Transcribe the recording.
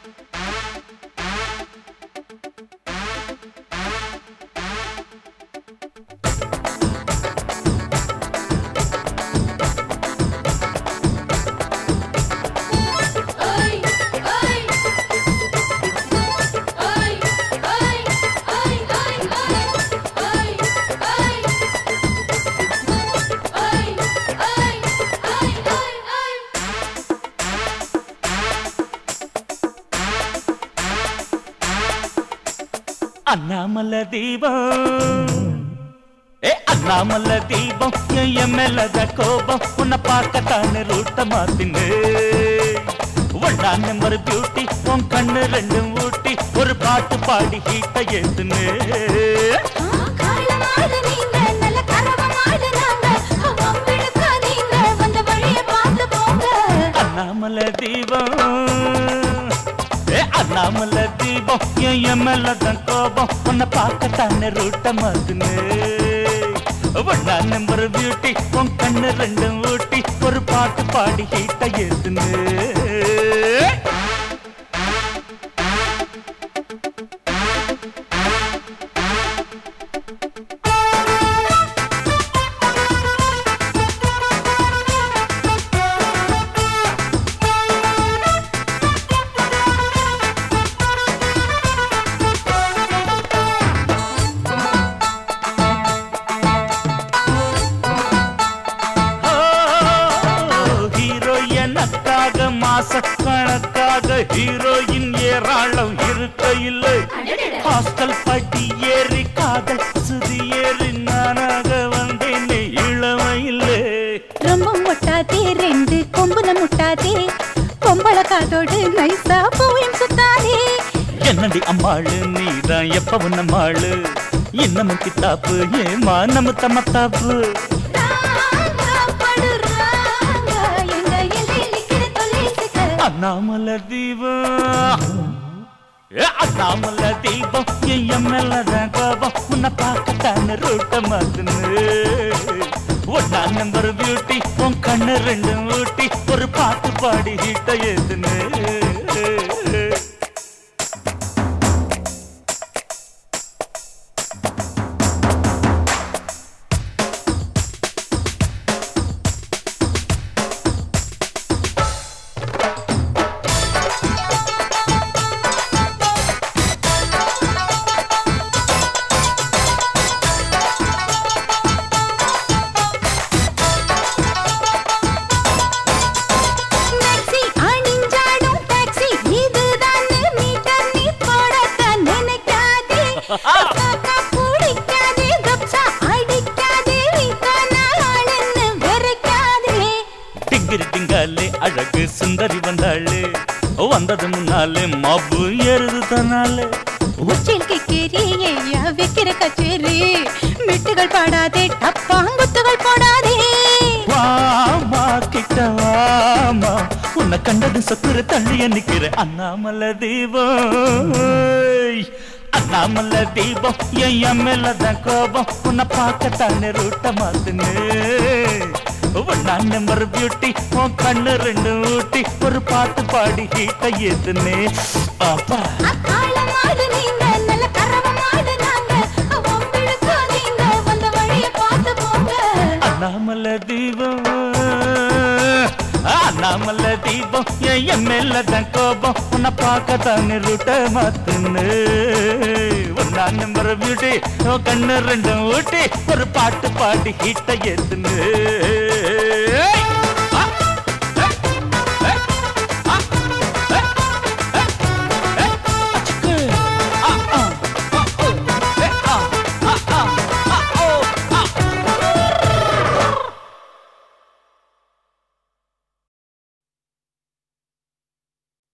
அண்ணாமல தீபம் ஏ அண்ணாமல தீபம் என் மேலத கோபம் உன்னை பார்க்கத்தானே ரூட்ட மாத்தின்னு ஒன்னா நம்பர் பியூட்டி உன் கண்ணு ரெண்டும் ஊட்டி ஒரு பாட்டு பாடி ஹீட்ட ஏத்துன்னு காலமாடு நீங்க நல்ல கரவமாடு நாங்க வம்பிழுக்க நீங்க வந்த வழிய பார்த்து போங்க அண்ணாமல தீபம் ஏ அண்ணாமல தீபம் என் மேலதான் கோபம் உன்னை பார்க்கத்தானே ரூட்ட மாத்துன்னு ஒன்னா நம்பர் பியூட்டி உன் கண்ணு ரெண்டும் ஊட்டி ஒரு பாட்டு பாடி ஹீட்ட ஏத்துன்னு ஹீரோயினுக்காக மாச கணக்காக ஹீரோயின் ஏராளம் இருக்க இல்லை ஹாஸ்டல் பட்டி ஏறி காதல் சுதி ஏறி நானாக வந்தேனே இளமையிலே ரொம்ப முட்டாதே ரெண்டு கொம்புல முட்டாதே பொம்பள காதோடு நைசா போயும் சுத்தாதே என்னடி அம்மாளு நீதான் எப்பவும் நம்மாளு இன்னமும் கித்தாப்பு ஏமா நம்ம தம்மத்தாப்பு படுறாங்க எங்க எல்லையில் நிக்கிற தொல்லைக்கு அண்ணாமல தீபம் ஏ, அண்ணாமல தீபம் என் மேலதான் கோபம் உன்னை பார்க்கத்தான ரூட்ட மாத்துன்னு ஒன்னா நம்பர் பியூட்டி உன் கண்ணு ரெண்டும் ஊட்டி ஒரு பாட்டு பாடி ஹீட்ட ஏத்துன்னு டாக்ஸி அணிஞ்சாடும் டாக்ஸி இதுதான் மீட்டர் நீ போடத்தான் நினைக்காதே காக்கா பிடிக்காதே கப்சா அடிக்காதே வீக்கான ஆளுன்னு வெறுக்காதே டிங்கிரி டிங்காலே அழகு சுந்தரி வந்தாளே வந்தது முன்னாலே மப்பு ஏறுது தன்னாலே உச்சில் கிக்கிரி ஐயா வைக்கிற கச்சேரி மிட்டுகள் பாடாதே டப்பாங்குத்துகள் போடாதே வாமா கிட்ட வாமா உன்னை கண்டது சொக்குற தள்ளிய நிக்கிற அண்ணாமல தீபம் அண்ணாமல தீபம் என் மேலதான் கோபம் உன்னை பார்க்கத்தானே ரூட்ட மாத்துன்னு ஒன்னா நம்பர் பியூட்டி உன் கண்ணு ரெண்டு ஊட்டி ஒரு பாட்டு பாடி ஹீட்ட ஏத்துன்னு அப்பா அக்காலமாடு நீங்க நல்ல கரவமாடு நாங்க வம்பிழுக்க நீங்க வந்த வழிய பார்த்து போங்க அண்ணாமல தீபம் அண்ணாமல தீபம் என் மேலதான் கோபம் உன்னை பார்க்கத்தானே ரூட்ட மாத்துன்னு ஒன்னா நம்பர் பியூட்டி உன் கண்ணு ரெண்டும் ஊட்டி ஒரு பாட்டு பாடி ஹீட்ட ஏத்துன்னு